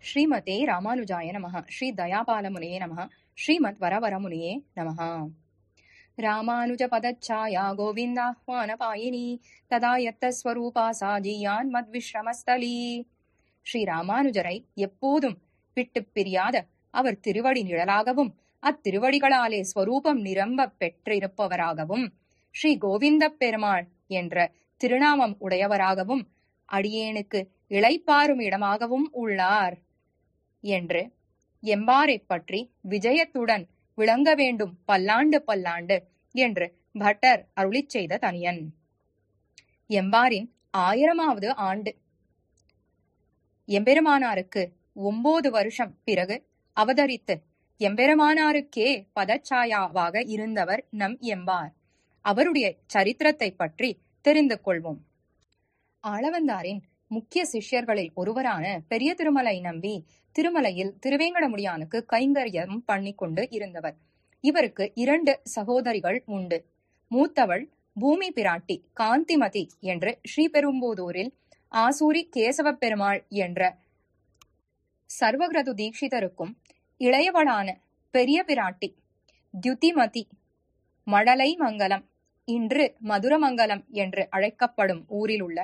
ஸ்ரீமதே ராமானுஜாய நமः ஸ்ரீ தயாபாலமுனியே நமः ஸ்ரீமத் வரவரமுனியே நமः ராமானுஜபதச்சாயா கோவிந்தாஹ்வானபாயினி ததா யத்த ஸ்வரூபா சாஜியான் மத்விஸ்ரமஸ்தலி ஸ்ரீ ராமானுஜரை எப்போதும் விட்டுப் பிரியாத அவர் திருவடி நிழலாகவும் அத்திருவடிகளாலே ஸ்வரூபம் நிரம்ப பெற்றிருப்பவராகவும் ஸ்ரீ கோவிந்தப் பெருமாள் என்ற திருநாமம் உடையவராகவும் அடியேனுக்கு இளைப்பாறும் இடமாகவும் உள்ளார் என்று எம்பாரைப் பற்றி விஜயத்துடன் விளங்க வேண்டும் பல்லாண்டு பல்லாண்டு என்று பட்டர் அருளிச் செய்த தனியன் எம்பாரின் ஆயிரமாவது ஆண்டு எம்பெருமானாருக்கு ஒன்பது வருஷம் பிறகு அவதரித்து எம்பெருமானாருக்கே பதச்சாயாவாக இருந்தவர் நம் எம்பார் அவருடைய சரித்திரத்தை பற்றி தெரிந்து கொள்வோம் ஆளவந்தாரின் முக்கிய சிஷ்யர்களில் ஒருவரான பெரிய திருமலை நம்பி திருமலையில் திருவேங்கடமுடியானுக்கு கைங்கரியம் பண்ணி கொண்டு இருந்தவர் இவருக்கு இரண்டு சகோதரிகள் உண்டு மூத்தவள் பூமி பிராட்டி காந்திமதி என்று ஸ்ரீபெரும்புதூரில் ஆசூரி கேசவ பெருமாள் என்ற சர்வகிரது தீட்சிதருக்கும் இளையவளான பெரிய பிராட்டி தியுதிமதி மழலை மங்கலம் இன்று மதுரமங்கலம் என்று அழைக்கப்படும் ஊரில் உள்ள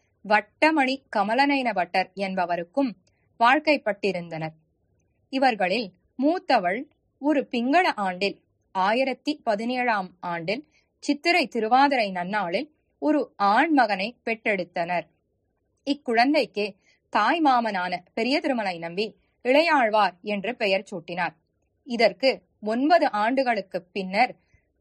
வட்டமணி கமலநயன பட்டர் என்பவருக்கும் வாழ்க்கைப்பட்டிருந்தனர் இவர்களில் மூத்தவள் ஒரு பிங்கள ஆண்டில் ஆயிரத்தி பதினேழாம் ஆண்டில் சித்திரை திருவாதிரை நன்னாளில் ஒரு ஆண் மகனை பெற்றெடுத்தனர் இக்குழந்தைக்கு தாய் மாமனான பெரிய திருமலை நம்பி இளையாழ்வார் என்று பெயர் சூட்டினார் இதற்கு ஒன்பது ஆண்டுகளுக்கு பின்னர்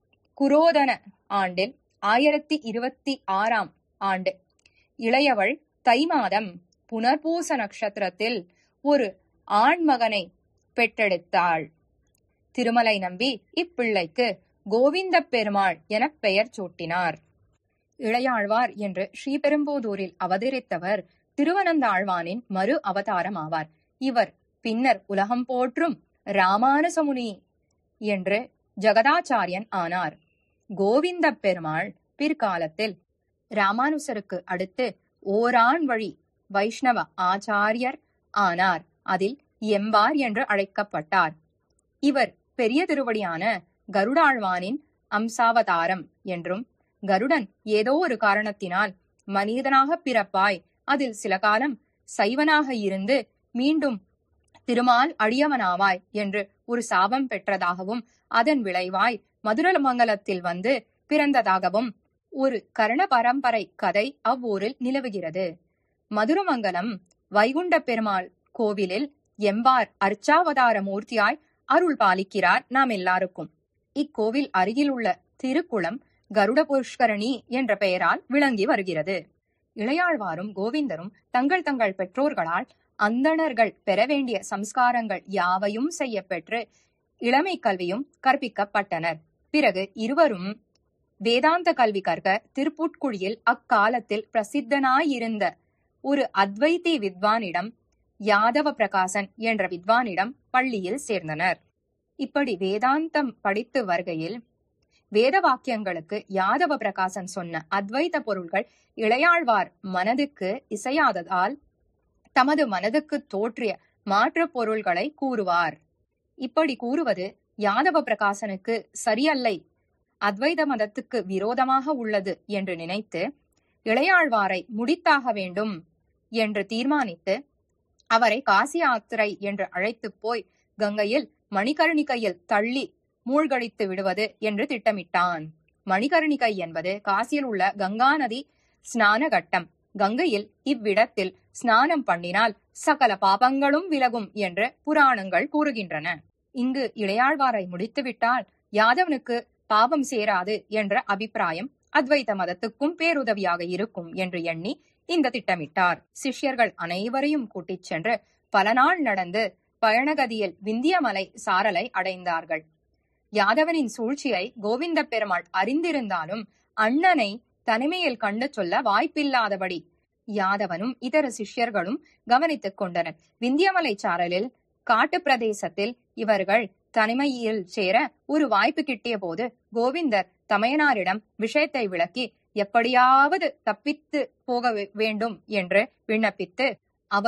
குரோதன ஆண்டில் ஆயிரத்தி இருபத்தி ஆறாம் ஆண்டு இளையவள் தை மாதம் புனர்பூச நட்சத்திரத்தில் ஒரு ஆண்மகனை பெற்றெடுத்தாள் திருமலை நம்பி இப்பிள்ளைக்கு கோவிந்த பெருமாள் என பெயர் சூட்டினார் இளையாழ்வார் என்று ஸ்ரீபெரும்போதூரில் அவதரித்தவர் திருவனந்தாழ்வானின் மறு அவதாரம் ஆவார் இவர் பின்னர் உலகம் போற்றும் ராமானுசமுனி என்று ஜகதாச்சாரியன் ஆனார் கோவிந்த பெருமாள் பிற்காலத்தில் ராமானுசருக்கு அடுத்து ஓரான் வழி வைஷ்ணவ ஆச்சாரியர் ஆனார் அதில் எம்பார் என்று அழைக்கப்பட்டார் இவர் பெரிய திருவடியான கருடாழ்வானின் அம்சாவதாரம் என்றும் கருடன் ஏதோ ஒரு காரணத்தினால் மனிதனாக பிறப்பாய் அதில் சில காலம் சைவனாக இருந்து மீண்டும் திருமால் அடியவனாவாய் என்று ஒரு சாபம் பெற்றதாகவும் அதன் விளைவாய் மதுரமங்கலத்தில் வந்து பிறந்ததாகவும் ஒரு கர்ண பரம்பரை கதை அவ்வூரில் நிலவுகிறது மதுரமங்கலம் வைகுண்ட பெருமாள் கோவிலில் எம்பார் அர்ச்சாவதார மூர்த்தியாய் அருள் பாலிக்கிறார் நாம் எல்லாருக்கும் இக்கோவில் அருகில் உள்ள திருக்குளம் கருட புஷ்கரணி என்ற பெயரால் விளங்கி வருகிறது இளையாழ்வாரும் கோவிந்தரும் தங்கள் தங்கள் பெற்றோர்களால் அந்தணர்கள் பெற வேண்டிய சம்ஸ்காரங்கள் யாவையும் செய்ய பெற்று இளமை கல்வியும் கற்பிக்கப்பட்டனர் பிறகு இருவரும் வேதாந்த கல்வி கற்க திருப்புட்குழியில் அக்காலத்தில் பிரசித்தனாயிருந்த ஒரு அத்வைதி வித்வானிடம் யாதவ பிரகாசன் என்ற வித்வானிடம் பள்ளியில் சேர்ந்தனர் இப்படி வேதாந்தம் படித்து வருகையில் வேத வாக்கியங்களுக்கு யாதவ பிரகாசன் சொன்ன அத்வைத பொருள்கள் இளையாழ்வார் மனதுக்கு இசையாததால் தமது மனதுக்கு தோற்றிய மாற்று பொருள்களை கூறுவார் இப்படி கூறுவது யாதவ பிரகாசனுக்கு சரியல்லை அத்வைத மதத்துக்கு விரோதமாக உள்ளது என்று நினைத்து இளையாழ்வாரை முடித்தாக வேண்டும் என்று தீர்மானித்து அவரை காசி யாத்திரை என்று அழைத்து போய் கங்கையில் மணிகர்ணிகையில் தள்ளி மூழ்கடித்து விடுவது என்று திட்டமிட்டான் மணிகர்ணிகை என்பது காசியில் உள்ள கங்கா நதி ஸ்நான கட்டம் கங்கையில் இவ்விடத்தில் ஸ்நானம் பண்ணினால் சகல பாபங்களும் விலகும் என்று புராணங்கள் கூறுகின்றன இங்கு இளையாழ்வாரை முடித்துவிட்டால் யாதவனுக்கு பாவம் சேராது என்ற அபிப்பிராயம் அத்வைத மதத்துக்கும் பேருதவியாக இருக்கும் என்று எண்ணி இந்த திட்டமிட்டார் சிஷ்யர்கள் அனைவரையும் கூட்டிச் சென்று பல நாள் நடந்து பயணகதியில் விந்தியமலை சாரலை அடைந்தார்கள் யாதவனின் சூழ்ச்சியை கோவிந்த பெருமாள் அறிந்திருந்தாலும் அண்ணனை தனிமையில் கண்டு சொல்ல வாய்ப்பில்லாதபடி யாதவனும் இதர சிஷ்யர்களும் கவனித்துக் கொண்டனர் விந்தியமலை சாரலில் காட்டு பிரதேசத்தில் இவர்கள் தனிமையில் சேர ஒரு வாய்ப்பு கிட்டிய போது கோவிந்தர் தமையனாரிடம் விஷயத்தை விளக்கி எப்படியாவது தப்பித்து போக வே- வேண்டும் என்று விண்ணப்பித்து அவரும்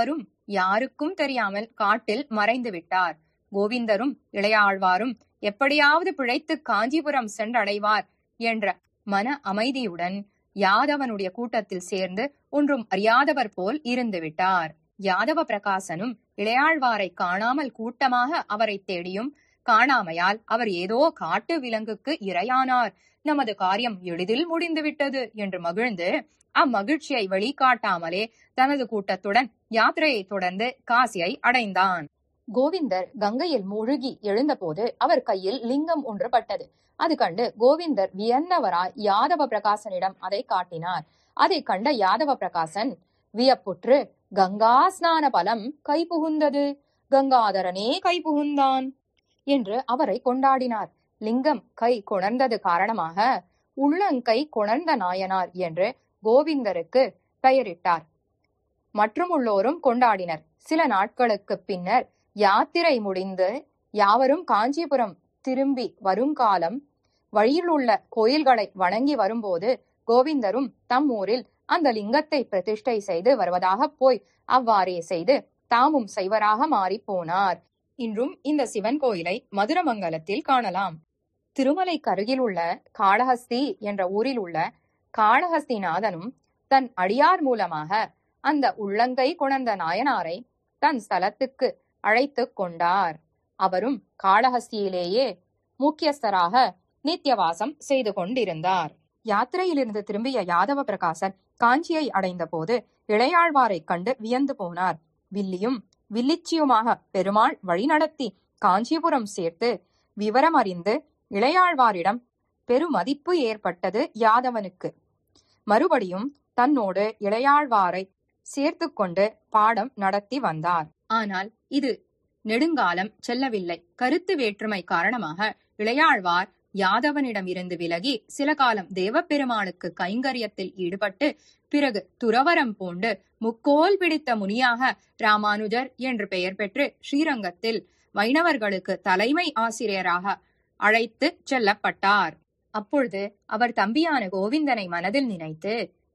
யாருக்கும் தெரியாமல் காட்டில் மறைந்து விட்டார் கோவிந்தரும் இளையாழ்வாரும் எப்படியாவது பிழைத்து காஞ்சிபுரம் சென்றடைவார் என்ற மன அமைதியுடன் யாதவனுடைய கூட்டத்தில் சேர்ந்து ஒன்றும் அறியாதவர் போல் இருந்து விட்டார் யாதவ பிரகாசனும் இளையாழ்வாரை காணாமல் கூட்டமாக அவரை தேடியும் காணாமையால் அவர் ஏதோ காட்டு விலங்குக்கு இரையானார் நமது காரியம் எளிதில் முடிந்துவிட்டது என்று மகிழ்ந்து அம்மகிழ்ச்சியை வெளிக்காட்டாமலே தனது கூட்டத்துடன் யாத்திரையை தொடர்ந்து காசியை அடைந்தான் கோவிந்தர் கங்கையில் மூழ்கி எழுந்தபோது அவர் கையில் லிங்கம் ஒன்று பட்டது அது கண்டு கோவிந்தர் வியந்தவராய் யாதவ பிரகாசனிடம் அதை காட்டினார் அதை கண்ட யாதவ பிரகாசன் வியப்புற்று கங்கா ஸ்நான பலம் கைபுகுந்தது கங்காதரனே கைபுகுந்தான் என்று அவரை கொண்டாடினார் லிங்கம் கை கொணர்ந்தது காரணமாக உள்ளங்கை கொணர்ந்த நாயனார் என்று கோவிந்தருக்கு பெயரிட்டார் மற்றும் உள்ளோரும் கொண்டாடினர் சில நாட்களுக்கு பின்னர் யாத்திரை முடிந்து யாவரும் காஞ்சிபுரம் திரும்பி வருங்காலம் வழியில் உள்ள கோயில்களை வணங்கி வரும்போது கோவிந்தரும் தம் ஊரில் அந்த லிங்கத்தை பிரதிஷ்டை செய்து வருவதாக போய் அவ்வாறே செய்து தாமும் செய்வராக மாறி போனார் இன்றும் இந்த சிவன் கோயிலை மதுரமங்கலத்தில் காணலாம் திருமலைக்கு அருகில் உள்ள காளஹஸ்தி என்ற ஊரில் உள்ள காளஹஸ்திநாதனும் தன் அடியார் மூலமாக அந்த உள்ளங்கை கொணர்ந்த நாயனாரை தன் ஸ்தலத்துக்கு அழைத்து கொண்டார் அவரும் காளஹஸ்தியிலேயே முக்கியஸ்தராக நித்தியவாசம் செய்து கொண்டிருந்தார் யாத்திரையிலிருந்து திரும்பிய யாதவ பிரகாசன் காஞ்சியை அடைந்த போது இளையாழ்வாரைக் கண்டு வியந்து போனார் வில்லியும் வில்லிச்சியுமாக பெருமாள் வழிநடத்தி காஞ்சிபுரம் சேர்த்து விவரம் அறிந்து இளையாழ்வாரிடம் பெருமதிப்பு ஏற்பட்டது யாதவனுக்கு மறுபடியும் தன்னோடு இளையாழ்வாரை சேர்த்து கொண்டு பாடம் நடத்தி வந்தார் ஆனால் இது நெடுங்காலம் செல்லவில்லை கருத்து வேற்றுமை காரணமாக இளையாழ்வார் யாதவனிடம் இருந்து விலகி சில காலம் தேவப்பெருமானுக்கு கைங்கரியத்தில் ஈடுபட்டு பிறகு துறவரம் பூண்டு முக்கோல் பிடித்த முனியாக ராமானுஜர் என்று பெயர் பெற்று ஸ்ரீரங்கத்தில் வைணவர்களுக்கு தலைமை ஆசிரியராக அழைத்து செல்லப்பட்டார் அப்பொழுது அவர் தம்பியான கோவிந்தனை மனதில் நினைத்து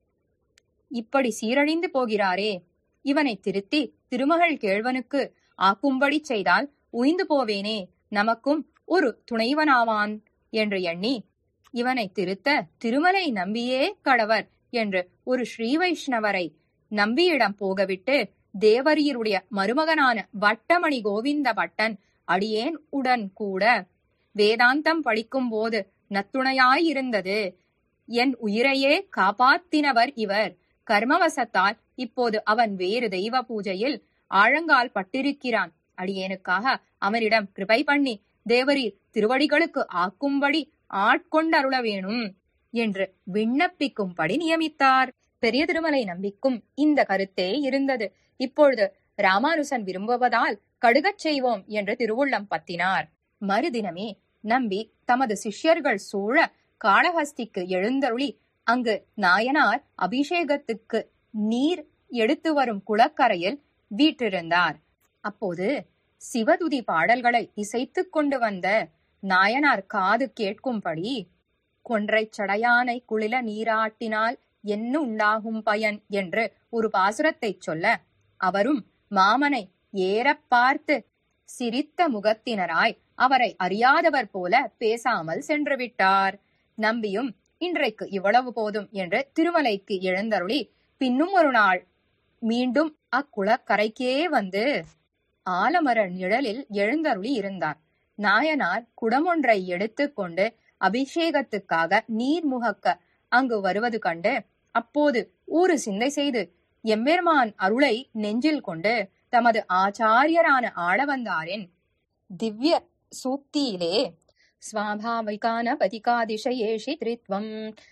இப்படி சீரழிந்து போகிறாரே இவனை திருத்தி திருமகள் கேழ்வனுக்கு ஆக்கும்படி செய்தால் உய்ந்து போவேனே நமக்கும் ஒரு துணைவனாவான் என்று எண்ணி இவனை திருத்த திருமலை நம்பியே கடவர் என்று ஒரு ஸ்ரீ வைஷ்ணவரை நம்பியிடம் போகவிட்டு தேவரீருடைய மருமகனான வட்டமணி கோவிந்த பட்டன் அடியேன் உடன் கூட வேதாந்தம் படிக்கும் போது நத்துணையாயிருந்தது என் உயிரையே காப்பாத்தினவர் இவர் கர்மவசத்தால் இப்போது அவன் வேறு தெய்வ பூஜையில் ஆழங்கால் பட்டிருக்கிறான் அடியேனுக்காக அவனிடம் கிருபை பண்ணி தேவரீர் திருவடிகளுக்கு ஆக்கும்படி ஆட்கொண்டருள வேணும் என்று விண்ணப்பிக்கும்படி நியமித்தார் பெரிய திருமலை நம்பிக்கும் இந்த கருத்தே இருந்தது இப்பொழுது ராமானுசன் விரும்புவதால் கடுகச் செய்வோம் என்று திருவுள்ளம் பத்தினார் மறுதினமே நம்பி தமது சிஷ்யர்கள் சூழ காளஹஸ்திக்கு எழுந்தருளி அங்கு நாயனார் அபிஷேகத்துக்கு நீர் எடுத்து வரும் குளக்கரையில் வீற்றிருந்தார் அப்போது சிவதுதி பாடல்களை இசைத்துக் கொண்டு வந்த நாயனார் காது கேட்கும்படி கொன்றைச் சடையானை குளில நீராட்டினால் என்ன உண்டாகும் பயன் என்று ஒரு பாசுரத்தைச் சொல்ல அவரும் மாமனை ஏறப் பார்த்து சிரித்த முகத்தினராய் அவரை அறியாதவர் போல பேசாமல் சென்று விட்டார் நம்பியும் இன்றைக்கு இவ்வளவு போதும் என்று திருமலைக்கு எழுந்தருளி பின்னும் ஒரு நாள் மீண்டும் அக்குளக்கரைக்கே வந்து ஆலமர நிழலில் எழுந்தருளி இருந்தார் நாயனார் குடமொன்றை எடுத்துக்கொண்டு அபிஷேகத்துக்காக நீர் முகக்க அங்கு வருவது கண்டு அப்போது ஊரு சிந்தை செய்து எம்பெருமான் அருளை நெஞ்சில் கொண்டு தமது ஆச்சாரியரான ஆளவந்தாரின் திவ்ய சூக்தியிலே ஸ்வாபாவிகான பதிகாதிசயேஷி திரித்வம்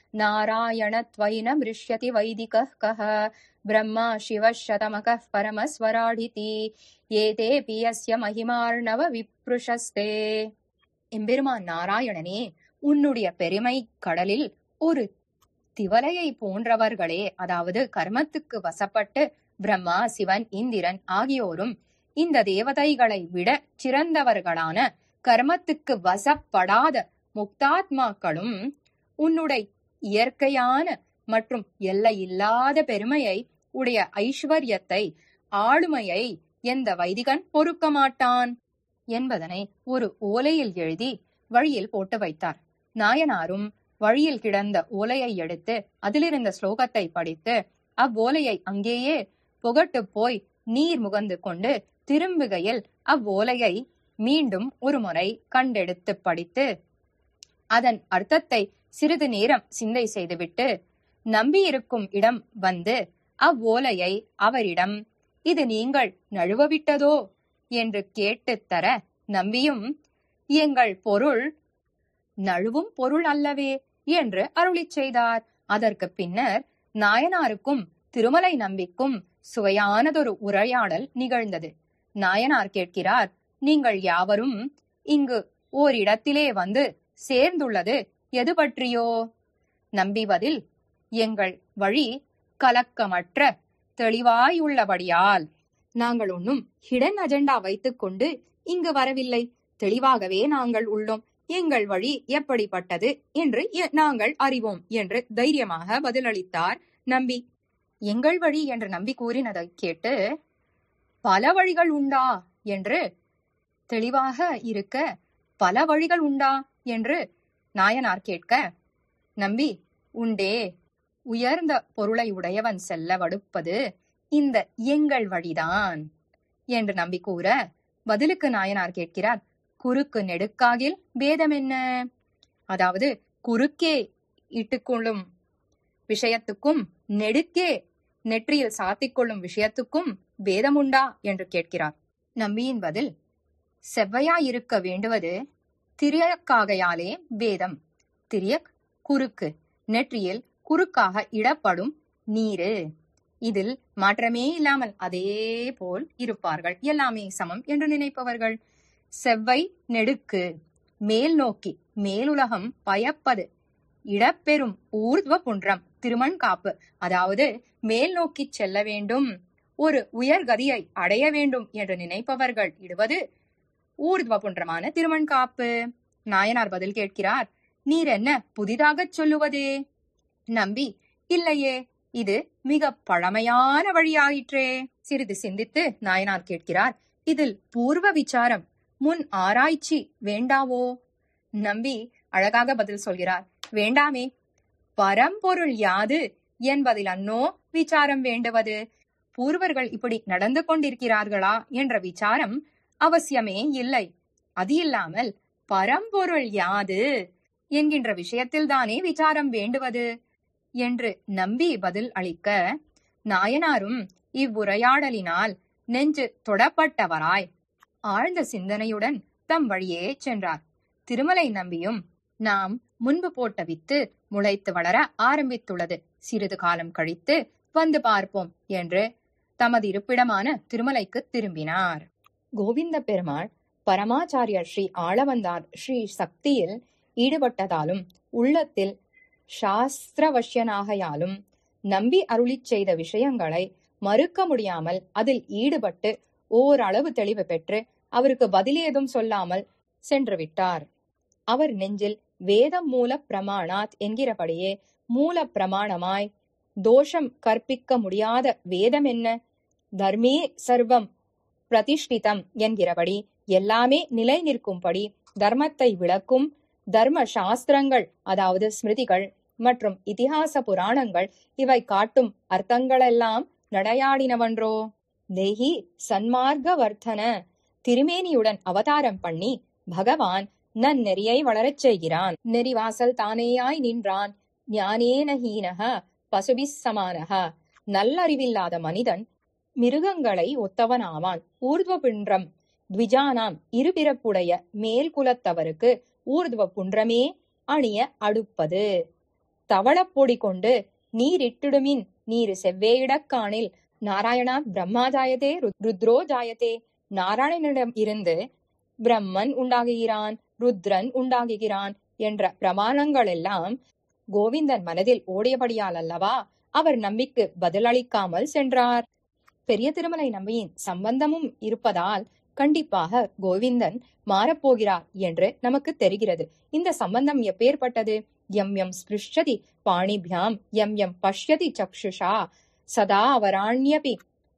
நாராயணத்வைன மிருஷ்யதி வைதிகः கः ब्रह्मा शिवः शतमकः परमस्वराडिति ஏதேபி யஸ்ய மகிமார்ணவ விப்ருஷஸ்தே எம்பெருமான் நாராயணனே உன்னுடைய பெருமை கடலில் ஒரு திவலையை போன்றவர்களே அதாவது கர்மத்துக்கு வசப்பட்டு பிரம்மா சிவன் இந்திரன் ஆகியோரும் இந்த தேவதைகளை விட சிறந்தவர்களான கர்மத்துக்கு வசப்படாத முக்தாத்மாக்களும் உன்னுடைய இயற்கையான மற்றும் எல்லையில்லாத பெருமையை உடைய ஐஸ்வர்யத்தை ஆளுமையை எந்த வைதிகன் பொறுக்க மாட்டான் என்பதனை ஒரு ஓலையில் எழுதி வழியில் போட்டு வைத்தார் நாயனாரும் வழியில் கிடந்த ஓலையை எடுத்து அதிலிருந்த ஸ்லோகத்தை படித்து அவ்வோலையை அங்கேயே புகட்டு போய் நீர் முகந்து கொண்டு திரும்புகையில் அவ்வோலையை மீண்டும் ஒருமுறை கண்டெடுத்து படித்து அதன் அர்த்தத்தை சிறிது நேரம் சிந்தை செய்துவிட்டு நம்பியிருக்கும் இடம் வந்து அவ்வோலையை அவரிடம் இது நீங்கள் நழுவவிட்டதோ என்று கேட்டுத் தர நம்பியும் எங்கள் பொருள் நழுவும் பொருள் அல்லவே என்று அருளிச் செய்தார் அதற்கு பின்னர் நாயனாருக்கும் திருமலை நம்பிக்கும் சுவையானதொரு உரையாடல் நிகழ்ந்தது நாயனார் கேட்கிறார் நீங்கள் யாவரும் இங்கு ஓரிடத்திலே வந்து சேர்ந்துள்ளது எது பற்றியோ நம்பி பதில் எங்கள் வழி கலக்கமற்ற தெளிவாயுள்ளபடியால் நாங்கள் ஒன்னும் ஹிடன் அஜெண்டா வைத்துக்கொண்டு இங்கு வரவில்லை தெளிவாகவே நாங்கள் உள்ளோம் எங்கள் வழி எப்படிப்பட்டது என்று எ- நாங்கள் அறிவோம் என்று தைரியமாக பதிலளித்தார் நம்பி எங்கள் வழி என்று நம்பி கூறினதை கேட்டு பல வழிகள் உண்டா என்று தெளிவாக இருக்க பல வழிகள் உண்டா என்று நாயனார் கேட்க நம்பி உண்டே உயர்ந்த பொருளை உடையவன் செல்ல வடுப்பது இந்த எங்கள் வழிதான் என்று நம்பி கூற பதிலுக்கு நாயனார் கேட்கிறார் குறுக்கு நெடுக்காகில் பேதம் என்ன அதாவது குறுக்கே இட்டுக்கொள்ளும் விஷயத்துக்கும் நெடுக்கே நெற்றியில் சாத்திக்கொள்ளும் விஷயத்துக்கும் பேதமுண்டா என்று கேட்கிறார் நம்பியின் பதில் செவ்வையாயிருக்க வேண்டுவது திரியக்காகையாலே பேதம் திரியக் குறுக்கு நெற்றியில் குறுக்காக இடப்படும் நீரு இதில் மாற்றமே இல்லாமல் அதே போல் இருப்பார்கள் எல்லாமே சமம் என்று நினைப்பவர்கள் செவ்வை நெடுக்கு மேல் நோக்கி மேலுலகம் பயப்பது இடப்பெறும் ஊர்த்வ புன்றம் திருமண் காப்பு அதாவது மேல் நோக்கி செல்ல வேண்டும் ஒரு உயர்கதியை அடைய வேண்டும் என்று நினைப்பவர்கள் இடுவது ஊர்த்வ புன்றமான திருமண் காப்பு நாயனார் பதில் கேட்கிறார் நீர் என்ன புதிதாகச் சொல்லுவதே நம்பி இல்லையே இது மிக பழமையான வழியாயிற்றே சிறிது சிந்தித்து நாயனார் கேட்கிறார் இதில் பூர்வ விசாரம் முன் ஆராய்ச்சி வேண்டாவோ நம்பி அழகாக பதில் சொல்கிறார் வேண்டாமே பரம்பொருள் யாது என்பதில் அன்னோ விசாரம் வேண்டுவது பூர்வர்கள் இப்படி நடந்து கொண்டிருக்கிறார்களா என்ற விசாரம் அவசியமே இல்லை அது இல்லாமல் பரம்பொருள் யாது என்கின்ற விஷயத்தில்தானே விசாரம் வேண்டுவது என்று நம்பி பதில் அளிக்க நாயனாரும் இவ்வுரையாடலினால் நெஞ்சு தொடப்பட்டவராய் ஆழ்ந்த சிந்தனையுடன் தம் வழியே சென்றார் திருமலை நம்பியும் நாம் முன்பு போட்ட வித்து முளைத்து வளர ஆரம்பித்துள்ளது சிறிது காலம் கழித்து வந்து பார்ப்போம் என்று தமது இருப்பிடமான திருமலைக்கு திரும்பினார் கோவிந்த பெருமாள் பரமாச்சாரியர் ஸ்ரீ ஆளவந்தார் ஸ்ரீ சக்தியில் ஈடுபட்டதாலும் உள்ளத்தில் சாஸ்திரவசியனாகையாலும் நம்பி அருளிச் செய்த விஷயங்களை மறுக்க முடியாமல் அதில் ஈடுபட்டு ஓரளவு தெளிவு பெற்று அவருக்கு பதில் ஏதும் சொல்லாமல் சென்று விட்டார் அவர் நெஞ்சில் வேதம் மூல பிரமாணாத் என்கிறபடியே மூல பிரமாணமாய் தோஷம் கற்பிக்க முடியாத வேதம் என்ன தர்மே சர்வம் பிரதிஷ்டிதம் என்கிறபடி எல்லாமே நிலை நிற்கும்படி தர்மத்தை விளக்கும் தர்ம சாஸ்திரங்கள் அதாவது ஸ்மிருதிகள் மற்றும் இதிகாச புராணங்கள் இவை காட்டும் அர்த்தங்களெல்லாம் நடையாடினவன்றோ தேஹி சன்மார்க்க வர்த்தன திருமேனியுடன் அவதாரம் பண்ணி பகவான் நன்னெறியை வளரச் செய்கிறான் நெறிவாசல் தானேயாய் நின்றான் ஞானேன ஹீனக பசுபிஸ் சமானக நல்லறிவில்லாத மனிதன் மிருகங்களை ஒத்தவனாவான் ஊர்துவ பின்றம் த்விஜானாம் இருபிறப்புடைய மேல் குலத்தவருக்கு ஊர்துவ புன்றமே அணிய அடுப்பது தவளப்பொடி கொண்டு நீரிட்டிடுமின் நீரு செவ்வேயிடக் காணில் நாராயணா பிரம்மா ஜாயதே ரு- ருத்ரோ ஜாயதே நாராயணனிடம் இருந்து பிரம்மன் உண்டாகுகிறான் ருத்ரன் உண்டாகுகிறான் என்ற பிரமாணங்கள் எல்லாம் கோவிந்தன் மனதில் ஓடியபடியால் அல்லவா அவர் நம்பிக்கு பதிலளிக்காமல் சென்றார் பெரிய திருமலை நம்பியின் சம்பந்தமும் இருப்பதால் கண்டிப்பாக கோவிந்தன் மாறப்போகிறார் என்று நமக்கு தெரிகிறது இந்த சம்பந்தம் எப்பேற்பட்டது எம் எம் ஸ்பிருஷ்யதி பாணிபியாம் எம் எம் பஷ்யதி சக்ஷுஷா சதா அவராண்யபி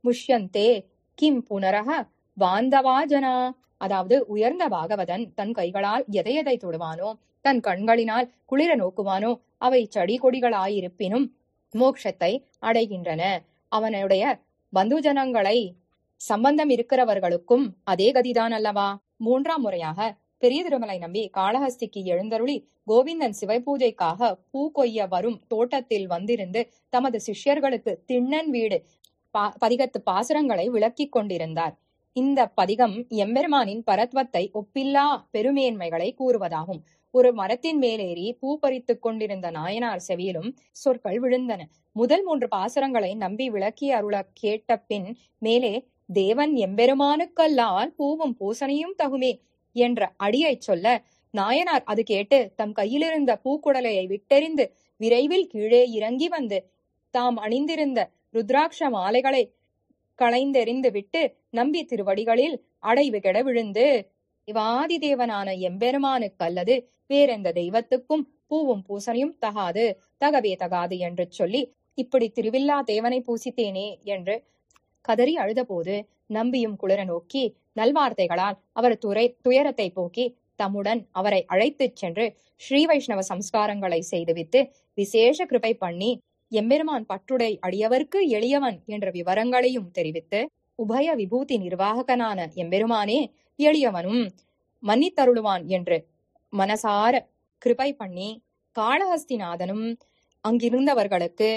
முஷ்யந்தே கிம் புனரக வாந்தவா ஜனா அதாவது உயர்ந்த பாகவதன் தன் கைகளால் எதை எதை தொடுவானோ தன் கண்களினால் குளிர நோக்குவானோ அவை செடி கொடிகளாயிருப்பினும் மோட்சத்தை அடைகின்றன அவனுடைய பந்துஜனங்களை சம்பந்தம் இருக்கிறவர்களுக்கும் அதே கதிதான் அல்லவா மூன்றாம் முறையாக பெரிய திருமலை நம்பி காளஹஸ்திக்கு எழுந்தருளி கோவிந்தன் சிவபூஜைக்காக பூ கொய்ய வரும் தோட்டத்தில் வந்திருந்து தமது சிஷ்யர்களுக்கு திண்ணன் வீடு பா பதிகத்து பாசுரங்களை விளக்கிக் கொண்டிருந்தார் இந்த பதிகம் எம்பெருமானின் பரத்வத்தை ஒப்பில்லா பெருமேன்மைகளை கூறுவதாகும் ஒரு மரத்தின் மேலேறி பூ பறித்துக் கொண்டிருந்த நாயனார் செவியிலும் சொற்கள் விழுந்தன முதல் மூன்று பாசுரங்களை நம்பி விளக்கி அருள கேட்ட பின் மேலே தேவன் எம்பெருமானுக்கல்லால் பூவும் பூசணையும் தகுமே என்ற அடியைச் சொல்ல நாயனார் அது கேட்டு தம் கையிலிருந்த பூக்குடலையை விட்டெறிந்து விரைவில் கீழே இறங்கி வந்து தாம் அணிந்திருந்த ருத்ராட்ச மாலைகளை களைந்தெறிந்து விட்டு நம்பி திருவடிகளில் அடைவு கெட விழுந்து இவாதி தேவனான எம்பெருமானுக்கல்லது வேறெந்த தெய்வத்துக்கும் பூவும் பூசனையும் தகாது தகவே தகாது என்று சொல்லி இப்படி திருவில்லா தேவனை பூசித்தேனே என்று கதறி அழுதபோது நம்பியும் குளிர நோக்கி நல்வார்த்தைகளால் அவர் துறை துயரத்தை போக்கி தம்முடன் அவரை அழைத்துச் சென்று ஸ்ரீ வைஷ்ணவ சம்ஸ்காரங்களை செய்துவித்து விசேஷ கிருபை பண்ணி எம்பெருமான் பற்றுடை அடியவர்க்கு எளியவன் என்ற விவரங்களையும் தெரிவித்து உபய விபூதி நிர்வாககனான எம்பெருமானே எளியவனும் மன்னித்தருளுவான் என்று மனசார கிருபை பண்ணி காளஹஸ்திநாதனும் அங்கிருந்தவர்களுக்கு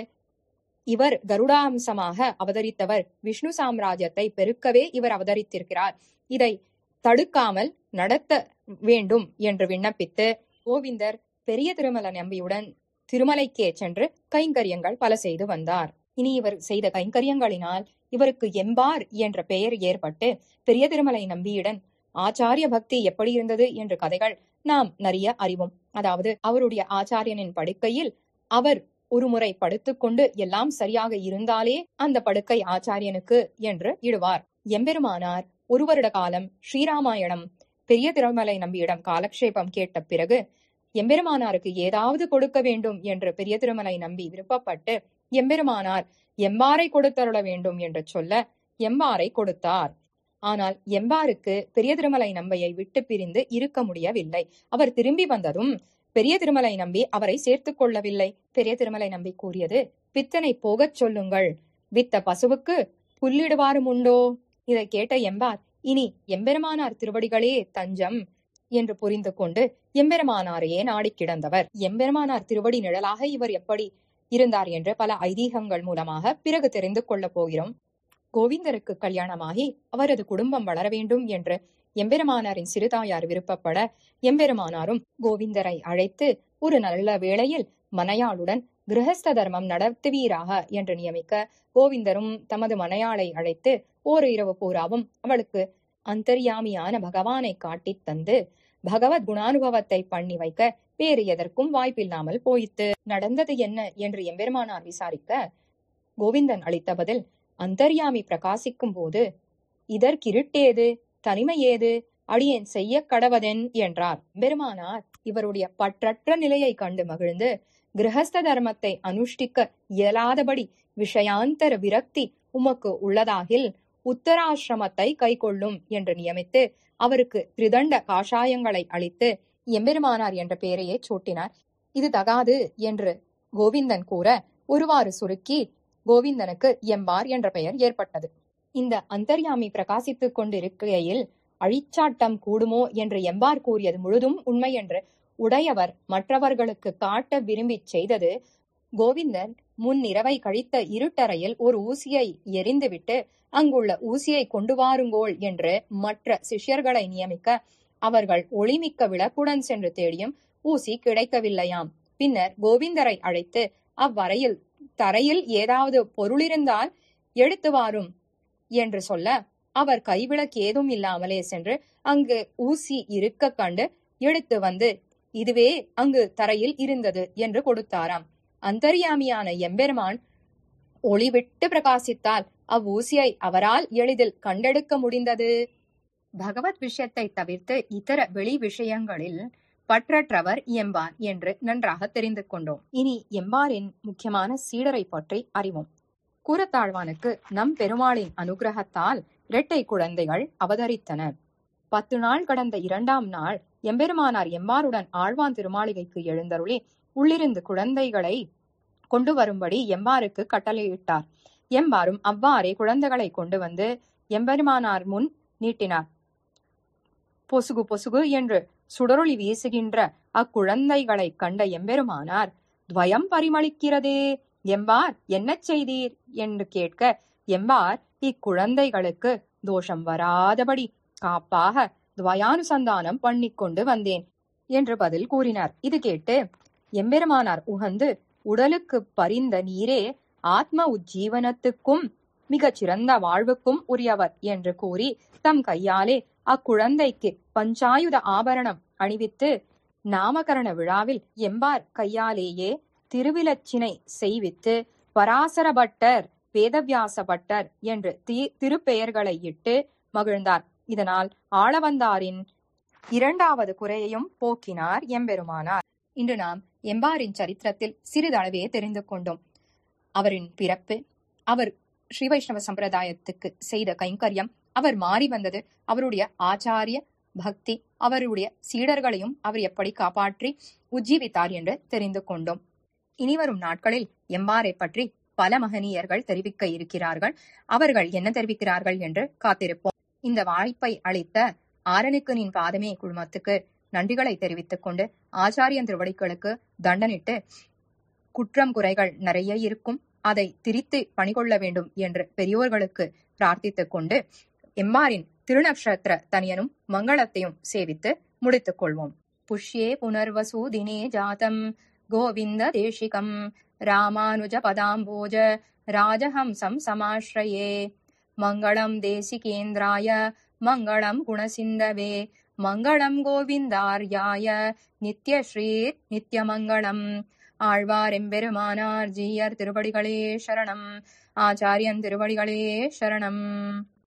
இவர் கருடாம்சமாக அவதரித்தவர் விஷ்ணு சாம்ராஜ்யத்தை பெருக்கவே இவர் அவதரித்திருக்கிறார் இதை தடுக்காமல் நடத்த வேண்டும் என்று விண்ணப்பித்து கோவிந்தர் பெரிய திருமல நம்பியுடன் திருமலைக்கே சென்று கைங்கரியங்கள் பல செய்து வந்தார் இனி இவர் செய்த கைங்கரியங்களினால் இவருக்கு எம்பார் என்ற பெயர் ஏற்பட்டு பெரிய திருமலை நம்பியுடன் ஆச்சாரிய பக்தி எப்படி இருந்தது என்ற கதைகள் நாம் நிறைய அறிவோம் அதாவது அவருடைய ஆச்சாரியனின் படுக்கையில் அவர் ஒருமுறை படுத்துக்கொண்டு எல்லாம் சரியாக இருந்தாலே அந்த படுக்கை ஆச்சாரியனுக்கு என்று இடுவார் எம்பெருமானார் ஒரு வருட காலம் ஸ்ரீராமாயணம் பெரிய திருமலை நம்பியிடம் காலக்ஷேபம் கேட்ட பிறகு எம்பெருமானாருக்கு ஏதாவது கொடுக்க வேண்டும் என்று பெரிய திருமலை நம்பி விருப்பப்பட்டு எம்பெருமானார் எம்பாரை கொடுத்தருள வேண்டும் என்று சொல்ல எம்பாரை கொடுத்தார் ஆனால் எம்பாருக்கு பெரிய திருமலை நம்பியை விட்டு பிரிந்து இருக்க முடியவில்லை அவர் திரும்பி வந்ததும் பெரிய திருமலை நம்பி அவரை சேர்த்துக் கொள்ளவில்லை பெரிய திருமலை நம்பி கூறியது பித்தனை போகச் சொல்லுங்கள் வித்த பசுவுக்கு புல்லிடுவாரும் உண்டோ இதை கேட்ட எம்பார் இனி எம்பெருமானார் திருவடிகளே தஞ்சம் என்று புரிந்து கொண்டு எம்பெருமானாரையே நாடி கிடந்தவர் எம்பெருமானார் திருவடி நிழலாக இவர் எப்படி இருந்தார் என்று பல ஐதீகங்கள் மூலமாக பிறகு தெரிந்து கொள்ளப் போகிறோம் கோவிந்தருக்கு கல்யாணமாகி அவரது குடும்பம் வளர வேண்டும் என்று எம்பெருமானாரின் சிறுதாயார் விருப்பப்பட எம்பெருமானாரும் கோவிந்தரை அழைத்து ஒரு நல்ல வேளையில் மனையாளுடன் கிரகஸ்த தர்மம் நடத்துவீராக என்று நியமிக்க கோவிந்தரும் தமது மனையாளை அழைத்து ஓர் இரவு பூராவும் அவளுக்கு அந்தர்யாமியான பகவானை காட்டித் தந்து பகவத் குணானுபவத்தை பண்ணி வைக்க வேறு எதற்கும் வாய்ப்பில்லாமல் போயித்து நடந்தது என்ன என்று எம்பெருமானார் விசாரிக்க கோவிந்தன் அளித்த பதில் அந்தர்யாமி பிரகாசிக்கும் போது இதற்கிருட்டேது தனிமை ஏது அடியேன் செய்ய கடவதென் என்றார் பெருமானார் இவருடைய பற்றற்ற நிலையை கண்டு மகிழ்ந்து கிரகஸ்த தர்மத்தை அனுஷ்டிக்க இயலாதபடி விஷயாந்தர விரக்தி உமக்கு உள்ளதாகில் உத்தராசிரமத்தை கைக்கொள்ளும் என்று நியமித்து அவருக்கு திரிதண்ட காஷாயங்களை அளித்து எம்பெருமானார் என்ற பெயரையே சூட்டினார் இது தகாது என்று கோவிந்தன் கூற ஒருவாறு சுருக்கி கோவிந்தனுக்கு எம்பார் என்ற பெயர் ஏற்பட்டது இந்த அந்தர்யாமி பிரகாசித்துக் கொண்டிருக்கையில் அழிச்சாட்டம் கூடுமோ என்று எம்பார் கூறியது முழுதும் உண்மை என்று உடையவர் மற்றவர்களுக்கு காட்ட விரும்பிச் செய்தது கோவிந்தன் முன் இரவை கழித்த இருட்டறையில் ஒரு ஊசியை எரிந்துவிட்டு அங்குள்ள ஊசியை கொண்டு வாருங்கோள் என்று மற்ற சிஷ்யர்களை நியமிக்க அவர்கள் ஒளிமிக்க விளக்குடன் சென்று தேடியும் ஊசி கிடைக்கவில்லையாம் பின்னர் கோவிந்தரை அழைத்து அவ்வரையில் தரையில் ஏதாவது பொருளிருந்தால் எடுத்து வாரும் என்று சொல்ல அவர் கைவிளக்கு ஏதும் இல்லாமலே சென்று அங்கு ஊசி இருக்க கண்டு எடுத்து வந்து இதுவே அங்கு தரையில் இருந்தது என்று கொடுத்தாராம் அந்தர்யாமியான எம்பெருமான் ஒளிவிட்டு பிரகாசித்தால் அவ்வூசியை அவரால் எளிதில் கண்டெடுக்க முடிந்தது பகவத் விஷயத்தை தவிர்த்து இதர வெளி விஷயங்களில் பற்றற்றவர் எம்பார் என்று நன்றாக தெரிந்து கொண்டோம் இனி எம்பாரின் முக்கியமான சீடரை பற்றி அறிவோம் கூரத்தாழ்வானுக்கு நம் பெருமாளின் அனுகிரகத்தால் இரட்டை குழந்தைகள் அவதரித்தன பத்து நாள் கடந்த இரண்டாம் நாள் எம்பெருமானார் எம்மாருடன் ஆழ்வான் திருமாளிகைக்கு எழுந்தருளி உள்ளிருந்து குழந்தைகளை கொண்டு வரும்படி எம்பாருக்கு கட்டளையிட்டார் எம்பாரும் அவ்வாறே குழந்தைகளை கொண்டு வந்து எம்பெருமானார் முன் நீட்டினார் பொசுகு பொசுகு என்று சுடரொளி வீசுகின்ற அக்குழந்தைகளைக் கண்ட எம்பெருமானார் துவயம் பரிமளிக்கிறதே எம்பார் என்ன செய்தீர் என்று கேட்க எம்பார் இக்குழந்தைகளுக்கு தோஷம் வராதபடி காப்பாக துவயானுசந்தானம் பண்ணிக் கொண்டு வந்தேன் என்று பதில் கூறினார் இது கேட்டு எம்பெருமானார் உகந்து உடலுக்கு பரிந்த நீரே ஆத்ம உஜ்ஜீவனத்துக்கும் மிகச் சிறந்த வாழ்வுக்கும் உரியவர் என்று கூறி தம் கையாலே அக்குழந்தைக்கு பஞ்சாயுத ஆபரணம் அணிவித்து நாமகரண விழாவில் எம்பார் கையாலேயே திருவிலச்சினை செய்வித்து பராசர பட்டர் வேதவியாச பட்டர் என்று தி திருப்பெயர்களை இட்டு மகிழ்ந்தார் இதனால் ஆளவந்தாரின் இரண்டாவது குறையையும் போக்கினார் எம்பெருமானார் இன்று நாம் எம்பாரின் சரித்திரத்தில் சிறிதளவே தெரிந்து கொண்டோம் அவரின் பிறப்பு அவர் ஸ்ரீ வைஷ்ணவ சம்பிரதாயத்துக்கு செய்த கைங்கரியம் அவர் மாறி வந்தது அவருடைய ஆச்சாரிய பக்தி அவருடைய சீடர்களையும் அவர் எப்படி காப்பாற்றி உஜ்ஜீவித்தார் என்று தெரிந்து கொண்டோம் இனிவரும் நாட்களில் எம்பாரை பற்றி பல மகனீயர்கள் தெரிவிக்க இருக்கிறார்கள் அவர்கள் என்ன தெரிவிக்கிறார்கள் என்று காத்திருப்போம் இந்த வாய்ப்பை அளித்த ஆரணிக்கனின் பாதமே குழுமத்துக்கு நன்றிகளை தெரிவித்துக் கொண்டு ஆச்சாரியன் திருவடிகளுக்கு தண்டனிட்டு குற்றம் குறைகள் நிறைய இருக்கும் அதை திரித்து பணிகொள்ள வேண்டும் என்று பெரியோர்களுக்கு பிரார்த்தித்துக் கொண்டு எம்பாரின் திருநக்ஷத்திர தனியனும் மங்களத்தையும் சேவித்து முடித்துக் கொள்வோம் புஷ்யே புனர்வசு தினே ஜாதம் கோவிந்த தேசிகம் ராமானுஜ பதாம்போஜ ராஜஹம்சம் சமாஸ்ரயே மங்களம் தேசிகேந்திராய மங்களம் குணசிந்தவே மங்களம் கோவிந்தார்யாய நித்யஸ்ரீர் நித்யமங்களம் ஆழ்வாரெம்பெருமானார் ஜீயர் திருவடிகளே சரணம் ஆச்சாரியன் திருவடிகளே சரணம்